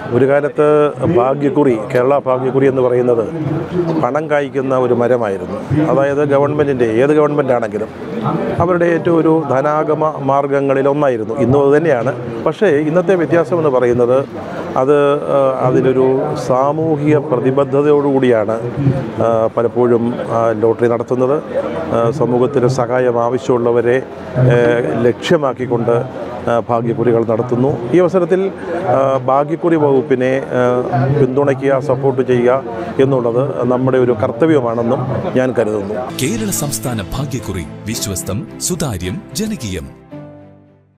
ഒരു കാലത്ത് ഭാഗ്യക്കുറി കേരള ഭാഗ്യക്കുറി എന്ന് പറയുന്നത് പണം കായ്ക്കുന്ന ഒരു മരമായിരുന്നു അതായത് ഗവൺമെൻറ്റിൻ്റെ ഏത് ഗവൺമെൻറ് ആണെങ്കിലും അവരുടെ ഏറ്റവും ഒരു ധനാഗമ മാർഗങ്ങളിൽ ഒന്നായിരുന്നു ഇന്നും അത് തന്നെയാണ് പക്ഷേ ഇന്നത്തെ വ്യത്യാസം എന്ന് പറയുന്നത് അത് ആ, അതിലൊരു സാമൂഹിക പ്രതിബദ്ധതയോടുകൂടിയാണ് ആ, പലപ്പോഴും ആ, ലോട്ടറി നടത്തുന്നത് ആ, സമൂഹത്തിന് സഹായം ആവശ്യമുള്ളവരെ ആ, ലക്ഷ്യമാക്കിക്കൊണ്ട് ആ, ഭാഗ്യക്കുറികൾ നടത്തുന്നു ഈ അവസരത്തിൽ ആ, ഭാഗ്യക്കുറി വകുപ്പിനെ ആ, പിന്തുണയ്ക്കുക സപ്പോർട്ട് ചെയ്യുക എന്നുള്ളത് നമ്മുടെ ഒരു കർത്തവ്യമാണെന്നും ഞാൻ കരുതുന്നു കേരള സംസ്ഥാന ഭാഗ്യക്കുറി വിശ്വസ്തം സുതാര്യം ജനകീയം